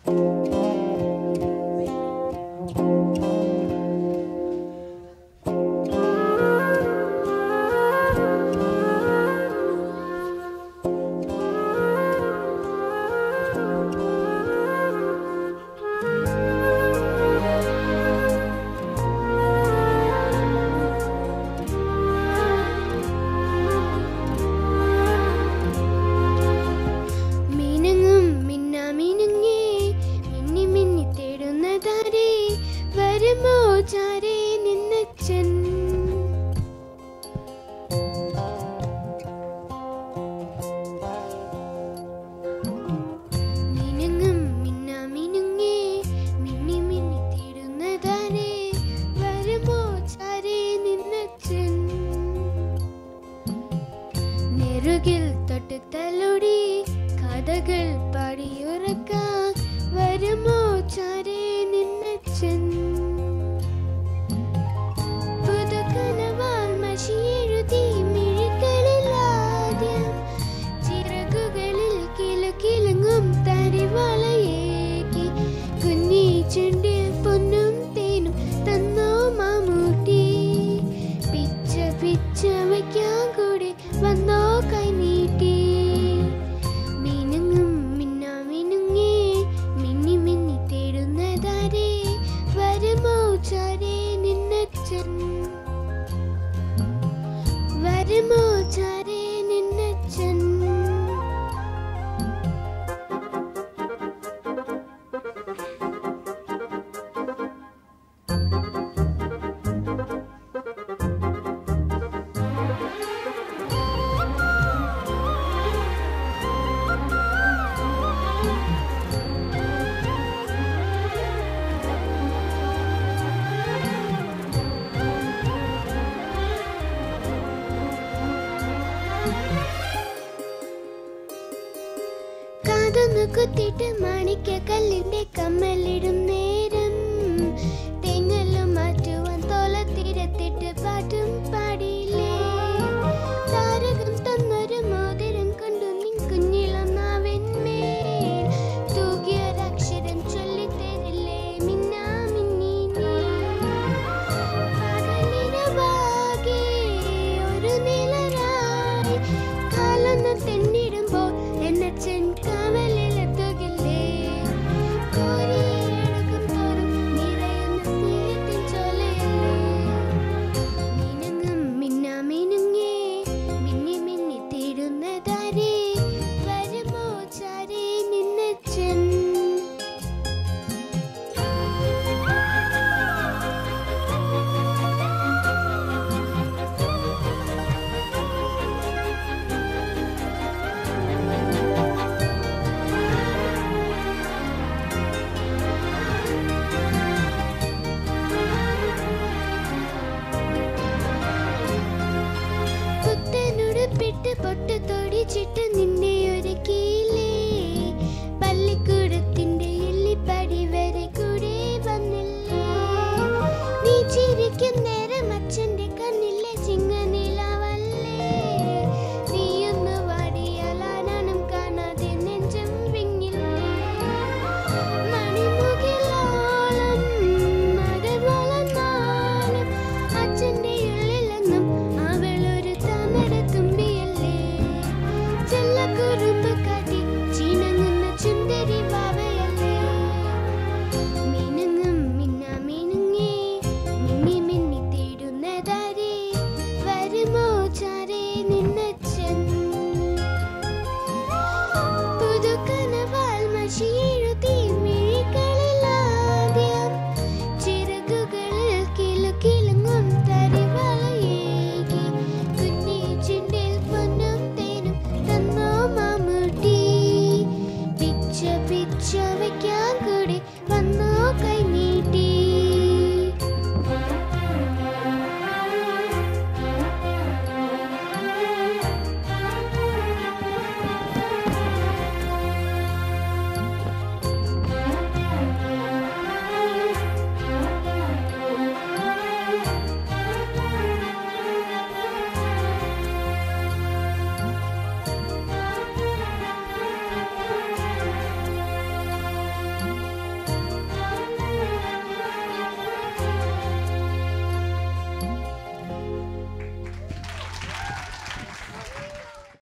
മിനുങ്ങും മിന്ന മിനുങ്ങേ മിന്നി മിന്നി തേടുന്നതാരേ വരുമോ ചാരേ നിന്നച്ചൻ മിനുങ്ങും മിന്ന മിനുങ്ങേ മിന്നി മിന്നി തേടുന്നതാരേ വരുമോ ചാരേ നിന്നച്ചൻ നെറുകിൽ തൊട്ട് തലോടി കഥകൾ പാടിയുറക്കാൻ വരുമോ ചാരേ നിന്നച്ചൻ പുതുക്കനവാൽ മഷിയെഴുതി മിഴികളിൽ ആദ്യം ചിറകുകളിൽ കിലുകിലുങ്ങും തരിവളയേകി കുഞ്ഞി ചുണ്ടിൽ പൊന്നും തേനും തന്നോ മാമൂട്ടി പിച്ച പിച്ച വയ്ക്കാൻ കൂടി വന്നോ കൈനീട്ടി മിനുങ്ങും മിന്ന മിനുങ്ങേ മിന്നി മിന്നി തേടുന്നതാരേ വരുമോ ചാരേ നിന്നച്ചൻ വരുമോ ചാരേ നിന്നച്ചൻ കാതൊന്നു കുത്തിട്ട് മാണിക്ക കല്ലിന്റെ കമ്മലിടും നേരം തെങ്ങലും മാറ്റുവാൻ തോലത്തിരത്തിട്ട് പാട്ടും പാടിയില്ലേ താരകം തന്നൊരു മോതിരം കൊണ്ടു നിൻ കുഞ്ഞിളൊന്നാവന്മേൽ തൂകിയൊരക്ഷരം ചൊല്ലിത്തരില്ലേ മിന്നാ മിന്നി നീ പകലിരവാകെ ഒരു നിലരായി കാലൊന്ന് തെന്നിടുമ്പോൾ എന്നച്ചൻ